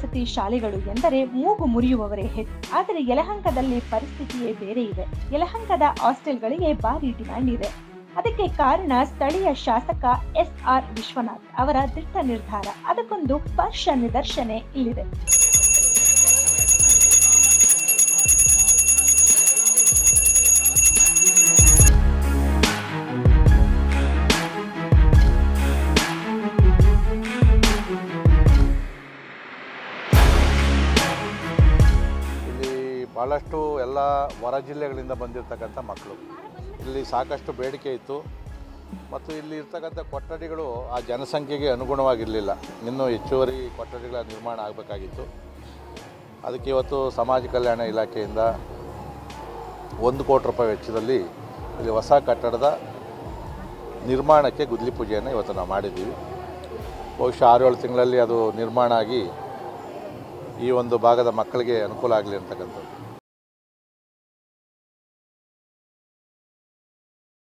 ವಸತಿ ಶಾಲೆಗಳು ಎಂದರೆ ಮೂಗು ಮುರಿಯುವವರೇ ಹೆಚ್ಚು ಆದರೆ ಯಲಹಂಕದಲ್ಲಿ ಪರಿಸ್ಥಿತಿಯೇ ಬೇರೆ ಇದೆ ಯಲಹಂಕದ ಹಾಸ್ಟೆಲ್ಗಳಿಗೆ ಭಾರಿ ಡಿಮ್ಯಾಂಡ್ ಇದೆ ಅದಕ್ಕೆ ಕಾರಣ ಸ್ಥಳೀಯ ಶಾಸಕ ಎಸ್ ಆರ್ ವಿಶ್ವನಾಥ್ ಅವರ ದಿಟ್ಟ ನಿರ್ಧಾರ ಅದಕ್ಕೊಂದು ಸ್ಪರ್ಶ ನಿದರ್ಶನೆ ಇಲ್ಲಿದೆ ಇಲ್ಲಿ ಭಾಳಷ್ಟು ಎಲ್ಲ ಹೊರ ಜಿಲ್ಲೆಗಳಿಂದ ಬಂದಿರತಕ್ಕಂಥ ಮಕ್ಕಳು ಇಲ್ಲಿ ಸಾಕಷ್ಟು ಬೇಡಿಕೆ ಇತ್ತು ಮತ್ತು ಇಲ್ಲಿ ಇರ್ತಕ್ಕಂಥ ಕೊಠಡಿಗಳು ಆ ಜನಸಂಖ್ಯೆಗೆ ಅನುಗುಣವಾಗಿರಲಿಲ್ಲ ಇನ್ನೂ ಹೆಚ್ಚುವರಿ ಕೊಠಡಿಗಳ ನಿರ್ಮಾಣ ಆಗಬೇಕಾಗಿತ್ತು ಅದಕ್ಕೆ ಇವತ್ತು ಸಮಾಜ ಕಲ್ಯಾಣ ಇಲಾಖೆಯಿಂದ ಒಂದು ಕೋಟಿ ರೂಪಾಯಿ ವೆಚ್ಚದಲ್ಲಿ ಇಲ್ಲಿ ಹೊಸ ಕಟ್ಟಡದ ನಿರ್ಮಾಣಕ್ಕೆ ಗುದ್ಲಿ ಪೂಜೆಯನ್ನು ಇವತ್ತು ನಾವು ಮಾಡಿದ್ದೀವಿ ಬಹುಶಃ ಆರು ಏಳು ತಿಂಗಳಲ್ಲಿ ಅದು ನಿರ್ಮಾಣ ಆಗಿ ಈ ಒಂದು ಭಾಗದ ಮಕ್ಕಳಿಗೆ ಅನುಕೂಲ ಆಗಲಿ ಅಂತಕ್ಕಂಥದ್ದು